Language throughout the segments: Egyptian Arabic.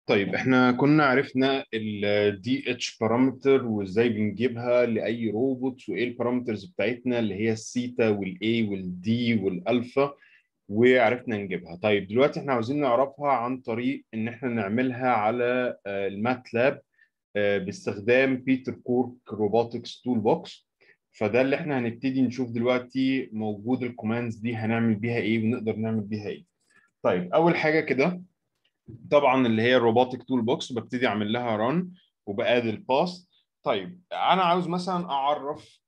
طيب احنا كنا عرفنا ال DH بارامتر وازاي بنجيبها لاي روبوت وايه البارامترز بتاعتنا اللي هي الثيتا والاي والدي والالفا وعرفنا نجيبها طيب دلوقتي احنا عاوزين نعرفها عن طريق ان احنا نعملها على الماتلاب باستخدام بيتر كورك روبوتكس تول بوكس فده اللي احنا هنبتدي نشوف دلوقتي موجود الكوماندز دي هنعمل بيها ايه ونقدر نعمل بيها ايه طيب اول حاجه كده طبعا اللي هي الروبوتك تول بوكس ببتدي اعمل لها ران وباد الباس طيب انا عاوز مثلا اعرف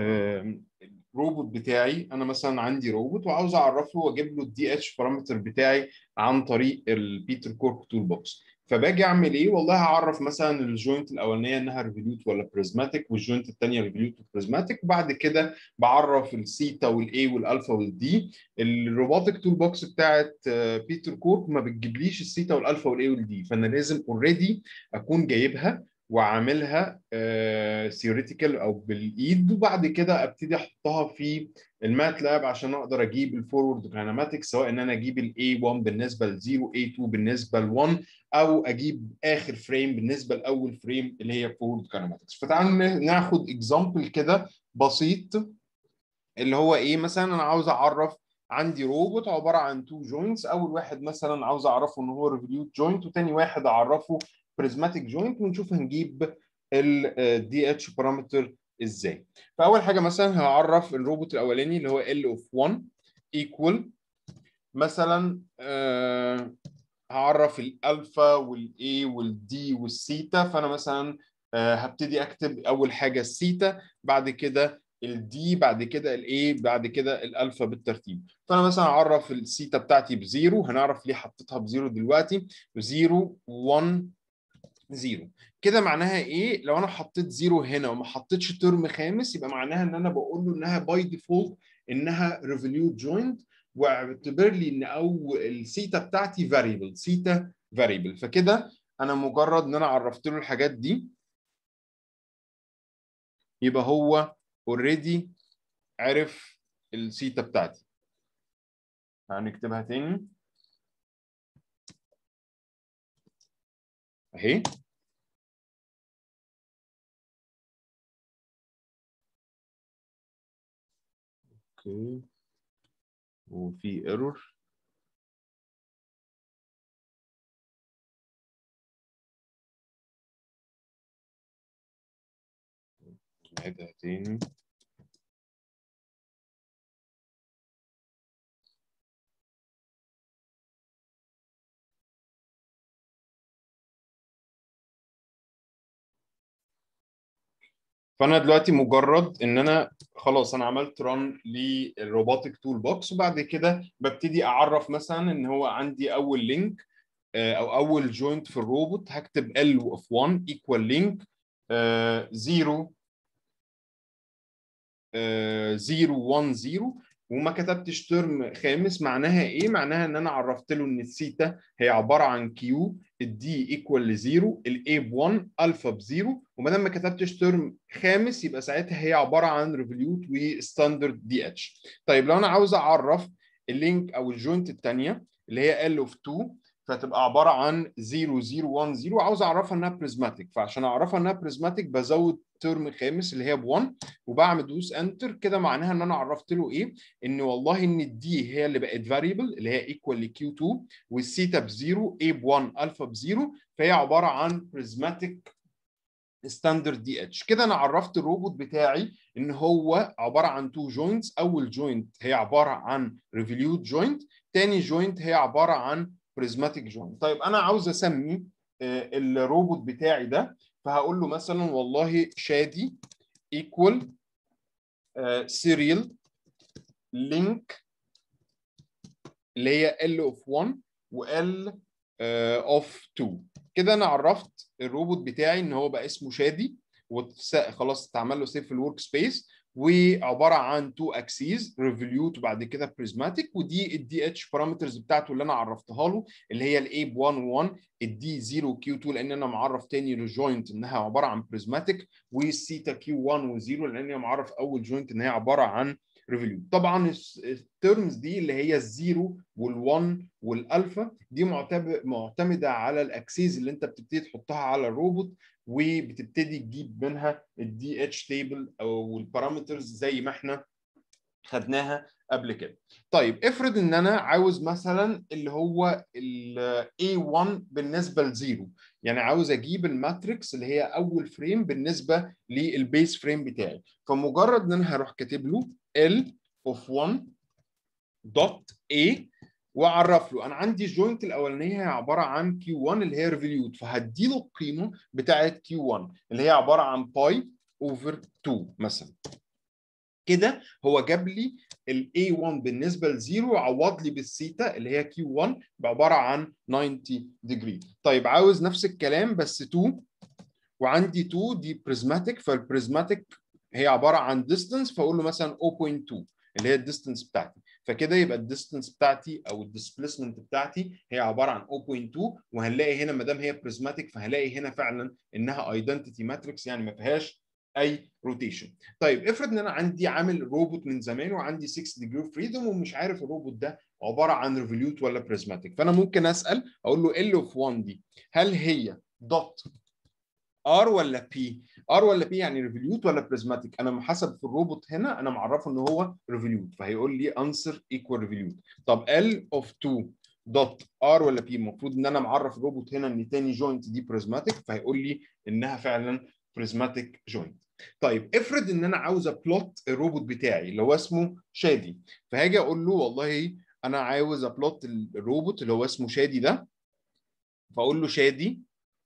الروبوت بتاعي انا مثلا عندي روبوت وعاوز اعرفه واجيب له الدي اتش بارامتر بتاعي عن طريق البيتر كورك تول بوكس فباجي اعمل ايه والله هعرف مثلا الجوينت الاولانيه انها ريفوليوت ولا بريزماتيك والجوينت الثانيه ريفوليوت وبريزماتيك وبعد كده بعرف السيتا والاي والالفا والدي الروبوتك تول بوكس بتاعت بيتر كورك ما بتجيبليش السيتا والالفا والاي والدي فانا لازم اوريدي اكون جايبها واعملها ثيوريتيكال او بالايد وبعد كده ابتدي احطها في الماتلاب عشان اقدر اجيب الفورورد كاينماتكس سواء ان انا اجيب الاي 1 بالنسبه ل 0 اي 2 بالنسبه ل 1 او اجيب اخر فريم بالنسبه لاول فريم اللي هي فورورد كاينماتكس فتعالوا ناخد اكزامبل كده بسيط اللي هو ايه مثلا انا عاوز اعرف عندي روبوت عباره عن تو جوينتس اول واحد مثلا عاوز اعرفه ان هو ريفوليوت جوينت وتاني واحد اعرفه بريزماتيك جوينت ونشوف هنجيب الدي اتش بارامتر ازاي فاول حاجه مثلا هعرف الروبوت الاولاني اللي هو ال اوف 1 ايكوال مثلا آه هعرف الالفا والاي والدي والثيتا فانا مثلا آه هبتدي اكتب اول حاجه الثيتا بعد كده الدي بعد كده الاي بعد كده الالفا بالترتيب فانا مثلا اعرف الثيتا بتاعتي بزيرو هنعرف ليه حطيتها بزيرو دلوقتي 0 1 زيرو كده معناها ايه لو انا حطيت زيرو هنا وما حطيتش ترم خامس يبقى معناها ان انا بقول له انها باي ديفولت انها ريفوليوت جوينت واعتبر لي ان او السيتا بتاعتي فاريبل سيتا فاريبل فكده انا مجرد ان انا عرفت له الحاجات دي يبقى هو اوريدي عرف السيتا بتاعتي هنكتبها تاني اهي اوكي وفي ايرور نعيدها تاني فانا دلوقتي مجرد ان انا خلاص انا عملت ران للروبوتك تول بوكس وبعد كده ببتدي اعرف مثلا ان هو عندي اول لينك او اول جوينت في الروبوت هكتب ال اوف 1 ايكوال لينك 0 0 1 0 وما كتبتش ترم خامس معناها ايه؟ معناها ان انا عرفت له ان الثيتا هي عباره عن كيو الدي ايكوال لزيرو الاي ب 1 الفا بزيرو وما دام ما كتبتش ترم خامس يبقى ساعتها هي عباره عن ريفوليوت وستاندرد دي اتش. طيب لو انا عاوز اعرف اللينك او الجوينت الثانيه اللي هي ال اوف 2 فتبقى عباره عن 0 0 1 0 وعاوز اعرفها انها بريزماتيك فعشان اعرفها انها بريزماتيك بزود ترم خامس اللي هي ب 1 وبعمل دوس انتر كده معناها ان انا عرفت له ايه؟ ان والله ان الدي هي اللي بقت فاريبل اللي هي ايكوال لكيو 2 والثيتا بزيرو اي ب 1 الفا بزيرو فهي عباره عن بريزماتيك ستاندرد دي اتش كده انا عرفت الروبوت بتاعي ان هو عباره عن تو جوينتس اول جوينت هي عباره عن ريفوليوت جوينت تاني جوينت هي عباره عن بريزماتيك جوينت طيب انا عاوز اسمي الروبوت بتاعي ده فهقول له مثلا والله شادي ايكوال سيريال لينك اللي هي ال اوف 1 وال اوف 2 كده انا عرفت الروبوت بتاعي ان هو بقى اسمه شادي وخلاص اتعمل له سيف في الورك سبيس وعباره عن تو اكسيز ريفوليوت وبعد كده بريزماتيك ودي الدي اتش بارامترز بتاعته اللي انا عرفتها له اللي هي الاي ب 1 1 الدي 0 كيو 2 لان انا معرف تاني للجوينت انها عباره عن بريزماتيك والثيتا كيو 1 و0 لان انا معرف اول جوينت ان هي عباره عن ريفوليوت طبعا الترمز دي اللي هي الزيرو وال1 والالفا دي معتمده على الاكسيز اللي انت بتبتدي تحطها على الروبوت وبتبتدي تجيب منها الدي اتش تيبل او البارامترز زي ما احنا خدناها قبل كده طيب افرض ان انا عاوز مثلا اللي هو ال A1 بالنسبه لزيرو يعني عاوز اجيب الماتريكس اللي هي اول فريم بالنسبه للبيس فريم بتاعي فمجرد ان انا هروح كاتب له L of 1 دوت A واعرف له انا عندي الجوينت الاولانيه هي عباره عن Q1 اللي هي ريفوليوت فهدي له القيمه بتاعه Q1 اللي هي عباره عن باي اوفر 2 مثلا كده هو جاب لي ال A1 بالنسبه لزيرو عوض لي بالثيتا اللي هي Q1 بعباره عن 90 ديجري طيب عاوز نفس الكلام بس 2 وعندي 2 دي بريزماتيك فالبريزماتيك هي عباره عن ديستانس فاقول له مثلا 0.2 اللي هي الديستانس بتاعتي فكده يبقى الديستانس بتاعتي او الديسبيسمنت بتاعتي هي عباره عن 0.2 وهنلاقي هنا ما دام هي بريزماتيك فهلاقي هنا فعلا انها ايدنتيتي ماتريكس يعني ما فيهاش اي روتيشن طيب افرض ان انا عندي عامل روبوت من زمان وعندي 6 ديجري اوف فريدوم ومش عارف الروبوت ده عباره عن ريفوليوت ولا بريزماتيك فانا ممكن اسال اقول له ال اوف 1 دي هل هي دوت ار ولا بي ار ولا بي يعني ريفوليوت ولا بريزماتيك انا حسب في الروبوت هنا انا معرفه ان هو ريفوليوت فهيقول لي انسر ايكوال ريفوليوت طب ال اوف 2 دوت ار ولا بي المفروض ان انا معرف الروبوت هنا ان تاني جوينت دي بريزماتيك فهيقول لي انها فعلا بريزماتيك جوينت طيب افرض ان انا عاوز ابلوت الروبوت بتاعي اللي هو اسمه شادي فهاجي اقول له والله انا عاوز ابلوت الروبوت اللي هو اسمه شادي ده فاقول له شادي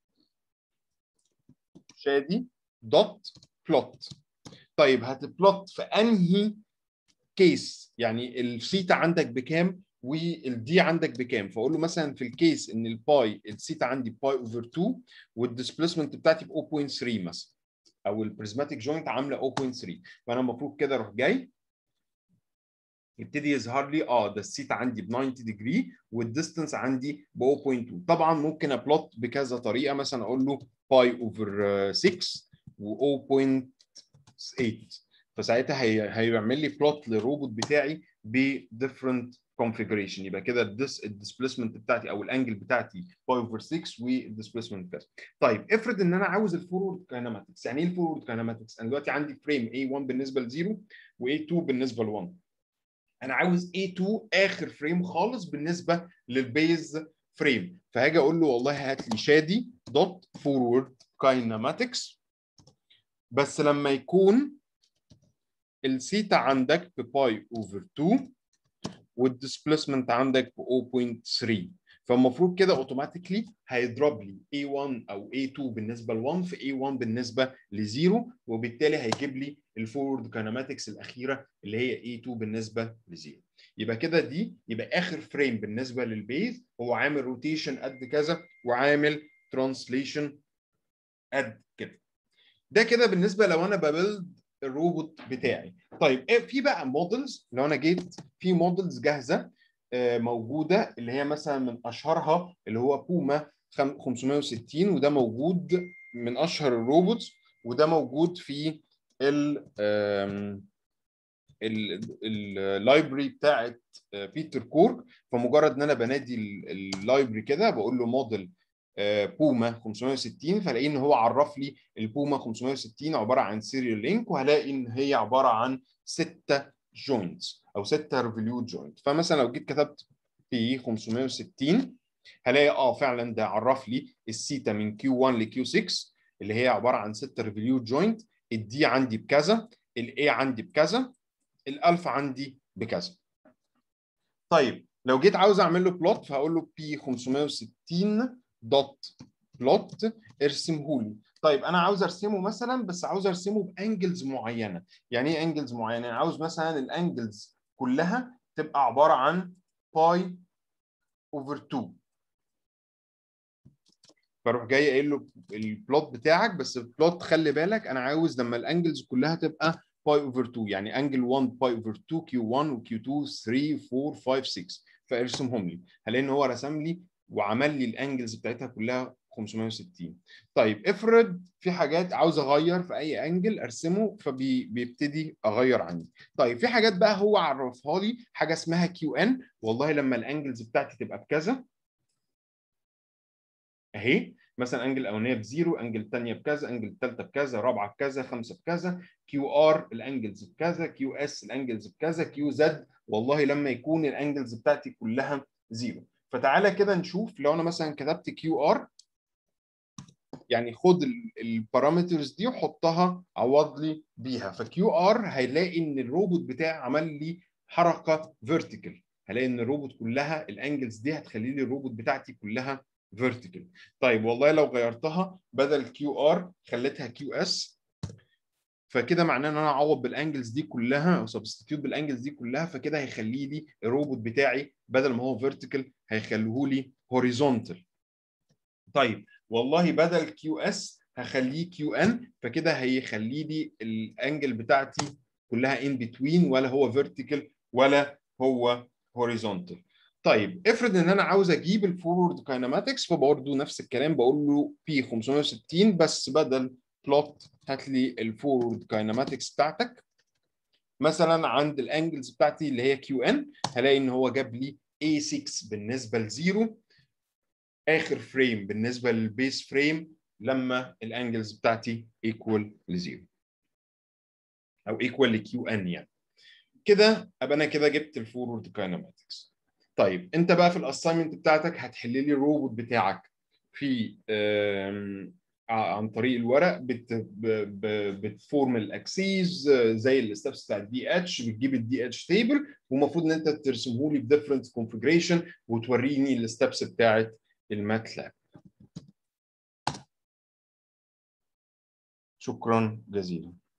شادي دوت بلوت طيب هتبلوت في انهي كيس يعني الثيتا عندك بكام والدي عندك بكام فاقول له مثلا في الكيس ان الباي الثيتا عندي باي اوفر 2 والديسبيسمنت بتاعتي ب 0.3 مثلا او البريزماتيك جوينت عامله 0.3 فانا المفروض كده اروح جاي يبتدي يظهر لي اه ده السيت عندي ب 90 ديجري والديستنس عندي ب 0.2 طبعا ممكن ابلوت بكذا طريقه مثلا اقول له باي اوفر 6 و 0.8 فساعتها هي هيعمل لي بلوت للروبوت بتاعي بديفرنت كونفيجريشن يبقى كده الديسبيسمنت بتاعتي او الانجل بتاعتي باي اوفر 6 والديسبيسمنت كذا طيب افرض ان انا عاوز الفورورد كايناماتكس يعني ايه الفورورد كايناماتكس انا دلوقتي عندي فريم A1 بالنسبه ل0 و A2 بالنسبه ل1 انا عاوز A2 اخر فريم خالص بالنسبه للبيز فريم فهاجي اقول له والله هات لي شادي دوت فورورد كايناماتكس بس لما يكون الثيتا عندك بباي اوفر 2 والديسبيسمنت عندك ب 0.3 فالمفروض كده اوتوماتيكلي هيضرب لي A1 او A2 بالنسبه ل1 في A1 بالنسبه ل0 وبالتالي هيجيب لي الفورورد كايناماتكس الاخيره اللي هي A2 بالنسبه ل0 يبقى كده دي يبقى اخر فريم بالنسبه للبيز هو عامل روتيشن قد كذا وعامل ترانسليشن قد كده ده كده بالنسبه لو انا ببلد الروبوت بتاعي طيب في بقى مودلز لو انا جيت في مودلز جاهزه موجوده اللي هي مثلا من اشهرها اللي هو بوما 560 وده موجود من اشهر الروبوتس وده موجود في ال اللايبرري بتاعت بيتر كورك فمجرد ان انا بنادي اللايبرري كده بقول له موديل بوما 560 فلاقي ان هو عرف لي البوما 560 عباره عن سيريال لينك وهلاقي ان هي عباره عن سته جوينتس او سته ريفوليوت جوينت فمثلا لو جيت كتبت بي 560 هلاقي اه فعلا ده عرف لي السيتا من كيو 1 لكيو 6 اللي هي عباره عن سته ريفوليوت جوينت الدي عندي بكذا الاي عندي بكذا الالفا عندي بكذا طيب لو جيت عاوز اعمل له بلوت فهقول له بي 560 دوت بلوت ارسمه لي طيب انا عاوز ارسمه مثلا بس عاوز ارسمه بانجلز معينه يعني ايه انجلز معينه يعني عاوز مثلا الانجلز كلها تبقى عباره عن باي اوفر 2 فاروح جاي قايل له البلوت بتاعك بس البلوت خلي بالك انا عاوز لما الانجلز كلها تبقى باي اوفر 2 يعني انجل 1 باي اوفر 2 كيو 1 وكيو 2 3 4 5 6 فارسمهم لي هلاقي ان هو رسم لي وعمل لي الانجلز بتاعتها كلها 560 طيب افرض في حاجات عاوز اغير في اي انجل ارسمه فبيبتدي اغير عندي طيب في حاجات بقى هو عرفها لي حاجه اسمها كيو ان والله لما الانجلز بتاعتي تبقى بكذا اهي مثلا انجل الاولانيه بزيرو انجل الثانيه بكذا انجل الثالثه بكذا رابعه بكذا خمسه بكذا كيو ار الانجلز بكذا كيو اس الانجلز بكذا كيو زد والله لما يكون الانجلز بتاعتي كلها زيرو فتعالى كده نشوف لو انا مثلا كتبت كيو ار يعني خد البارامترز دي وحطها عوض لي بيها فكيو ار هيلاقي ان الروبوت بتاعي عمل لي حركه فيرتيكال هلاقي ان الروبوت كلها الانجلز دي هتخلي لي الروبوت بتاعتي كلها فيرتيكال طيب والله لو غيرتها بدل كيو ار خليتها كيو اس فكده معناه ان انا اعوض بالانجلز دي كلها او سبستيتيوت بالانجلز دي كلها فكده هيخلي لي الروبوت بتاعي بدل ما هو فيرتيكال هيخليه لي هوريزونتال طيب والله بدل كيو اس هخليه كيو ان فكده هيخلي لي الانجل بتاعتي كلها ان بتوين ولا هو فيرتيكال ولا هو هوريزونتال طيب افرض ان انا عاوز اجيب الفورورد كاينماتكس فبرضه نفس الكلام بقول له بي 560 بس بدل بلوت هات لي الفورورد كاينماتكس بتاعتك مثلا عند الانجلز بتاعتي اللي هي كيو ان هلاقي ان هو جاب لي A6 بالنسبه لزيرو اخر فريم بالنسبه للبيس فريم لما الانجلز بتاعتي ايكوال لزيرو او ايكوال لكيو ان يعني كده ابقى انا كده جبت الفورورد كاينماتكس طيب انت بقى في الاساينمنت بتاعتك هتحل لي الروبوت بتاعك في عن طريق الورق بت بتفورم الاكسيز زي الستبس بتاع الدي اتش بتجيب الدي اتش تيبل والمفروض ان انت ترسمه لي بديفرنت كونفجريشن وتوريني الستبس بتاعت الماتلاب شكرا جزيلا